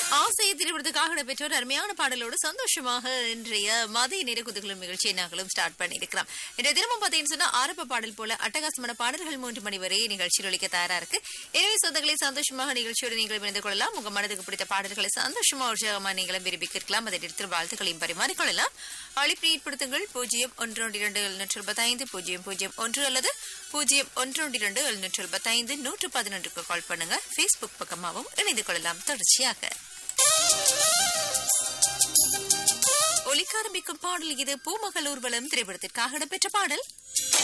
ஆசையை திருவிடத்துக்காக நடைபெற்ற ஒரு அருமையான பாடலோடு சந்தோஷமாக இன்றைய மதிய நேர குதுகலும் நிகழ்ச்சியை நாங்களும் ஸ்டார்ட் பண்ணியிருக்கிறோம் இன்றைய தினமும் பார்த்தீங்கன்னு சொன்னா ஆரம்ப பாடல் போல அட்டகாசமான பாடல்கள் மூன்று மணி வரை நிகழ்ச்சியில் ஒழிக்க தயாரா இருக்கு எனவே சொந்தங்களை சந்தோஷமாக நிகழ்ச்சியோடு நீங்களும் இணைந்து கொள்ளலாம் உங்க மனதுக்கு பிடித்த பாடல்களை சந்தோஷமா உற்சாகமா நீங்களும் விரும்பி கேட்கலாம் அதை எடுத்து வாழ்த்துக்களையும் பரிமாறிக்கொள்ளலாம் அழைப்பு ஏற்படுத்துங்கள் பூஜ்ஜியம் ஒன்று ஒன்று இரண்டு எழுநூற்று எழுபத்தைந்து பூஜ்ஜியம் பூஜ்ஜியம் ஒன்று அல்லது பூஜ்ஜியம் ஒன்று ஒன்று இரண்டு எழுநூற்று எழுபத்தைந்து நூற்று பதினொன்றுக்கு கால் பண்ணுங்க ஃபேஸ்புக் பக்கமாகவும் இணைந்து கொள்ளலாம் தொடர்ச்சியாக ஒலிக்க ஆரம்பிக்கும் பாடல் இது பூமகள் ஊர்வலம் திரைப்படத்திற்காக இடம்பெற்ற பாடல்